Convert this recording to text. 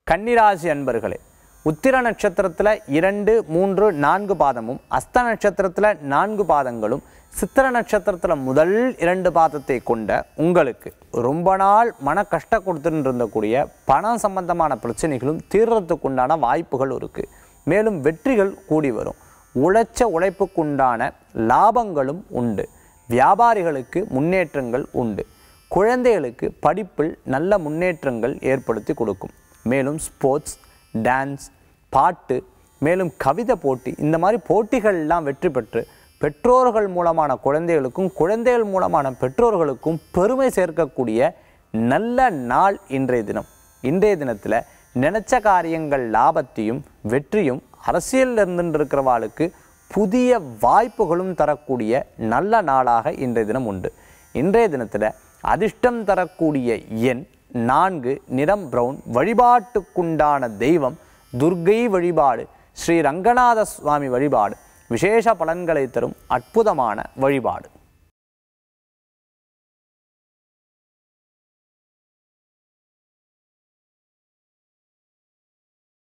கன்னிராசி அன்பர்களே உத்திர நட்சத்திரத்தில் இரண்டு மூன்று நான்கு பாதமும் அஸ்த நட்சத்திரத்தில் நான்கு பாதங்களும் சித்திர நட்சத்திரத்தில் முதல் இரண்டு பாதத்தை கொண்ட உங்களுக்கு ரொம்ப நாள் மன கஷ்டம் கொடுத்துட்டு இருந்தக்கூடிய பணம் சம்பந்தமான பிரச்சனைகளும் தீர்றதுக்குண்டான வாய்ப்புகள் இருக்குது மேலும் வெற்றிகள் கூடி வரும் உழைச்ச உழைப்புக்குண்டான லாபங்களும் உண்டு வியாபாரிகளுக்கு முன்னேற்றங்கள் உண்டு குழந்தைகளுக்கு படிப்பில் நல்ல முன்னேற்றங்கள் ஏற்படுத்தி கொடுக்கும் மேலும் ஸ்போர்ட்ஸ் டான்ஸ் பாட்டு மேலும் கவிதை போட்டி இந்த மாதிரி போட்டிகள்லாம் வெற்றி பெற்று பெற்றோர்கள் மூலமான குழந்தைகளுக்கும் குழந்தைகள் மூலமான பெற்றோர்களுக்கும் பெருமை சேர்க்கக்கூடிய நல்ல நாள் இன்றைய தினம் இன்றைய தினத்தில் நினைச்ச காரியங்கள் லாபத்தையும் வெற்றியும் அரசியலில் இருந்துட்டு இருக்கிறவாளுக்கு புதிய வாய்ப்புகளும் தரக்கூடிய நல்ல நாளாக இன்றைய தினம் உண்டு இன்றைய தினத்தில் அதிர்ஷ்டம் தரக்கூடிய எண் நான்கு நிறம் பிரவுன் வழிபாட்டுக்குண்டான தெய்வம் துர்க்கை வழிபாடு ஸ்ரீ ரங்கநாத சுவாமி வழிபாடு விசேஷ பலன்களை தரும் அற்புதமான வழிபாடு